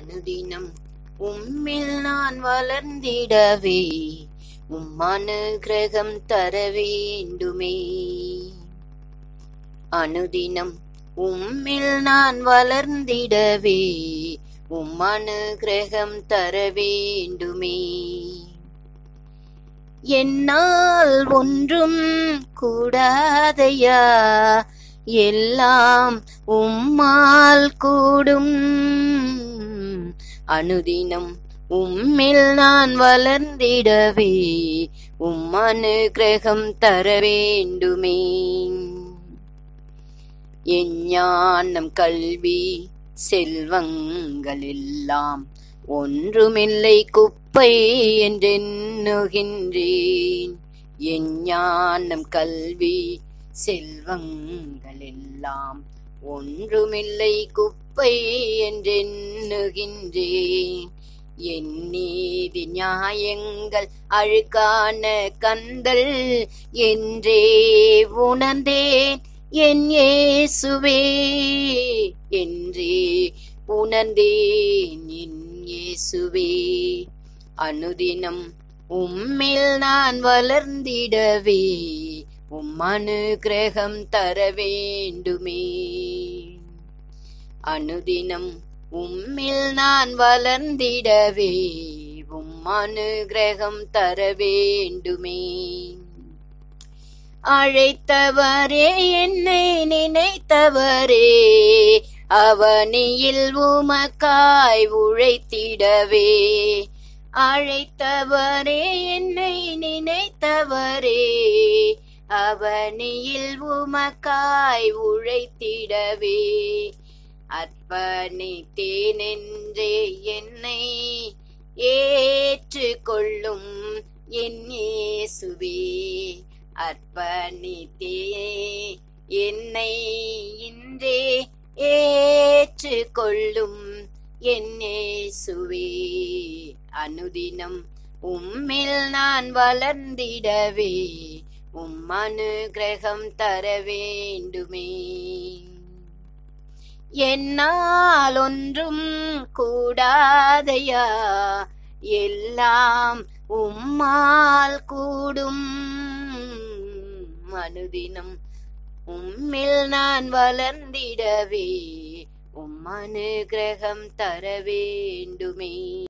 அனுதினம் உம்மில் நான் வளர்ந்திடவே உம் அனுக்கிரகம் தர வேண்டுமே அனுதினம் உம்மில் நான் வளர்ந்திடவே உம் அனுக்கிரகம் தர வேண்டுமே என்னால் ஒன்றும் கூடாதையா எல்லாம் உம்மால் கூடும் அனுதினம் உம்மில் நான் வளர்ந்திடவே உம் அனுக்கிரகம் தர வேண்டுமே என் ஞானம் கல்வி செல்வங்கள் எல்லாம் ஒன்றுமில்லை குப்பை என்றெண்ணுகின்றேன் என் ஞானம் கல்வி செல்வங்கள் எல்லாம் ஒன்றுமில்லை குப்பை என்றெண்ணுகின்றேன் என் நீதி நியாயங்கள் அழுக்கான கந்தல் என்றே உணர்ந்தேன் என் இயேசுவே என்றே உணர்ந்தேன் என் இயேசுவே அனுதினம் உம்மில் நான் வளர்ந்திடவே உம் அனுக்கிரகம் தர வேண்டுமே அனுதினம் உம்மில் நான் வளர்ந்திடவே உம் அனுக்கிரகம் தர வேண்டுமே அழைத்தவரே என்னை நினைத்தவரே அவனியில் உமக்காய் உழைத்திடவே அழைத்தவரே என்னை நினைத்தவரே அவனியில் உமக்காய் உழைத்திடவே அர்ப்பணித்தேனென்றே என்னை ஏற்றுக்கொள்ளும் என் இயேசுவே அர்ப்பணித்தே என்னை இன்றே ஏற்றுக்கொள்ளும் என் இயேசுவே அனுதினம் உம்மில் நான் வளர்ந்திடவே உம் அனுகிரகம் தர வேண்டுமே என்னால் ஒன்றும் கூடாதையா எல்லாம் உம்மால் கூடும் அனுதினம் உம்மில் நான் வளர்ந்திடவே உம் அனுகிரகம் தர வேண்டுமே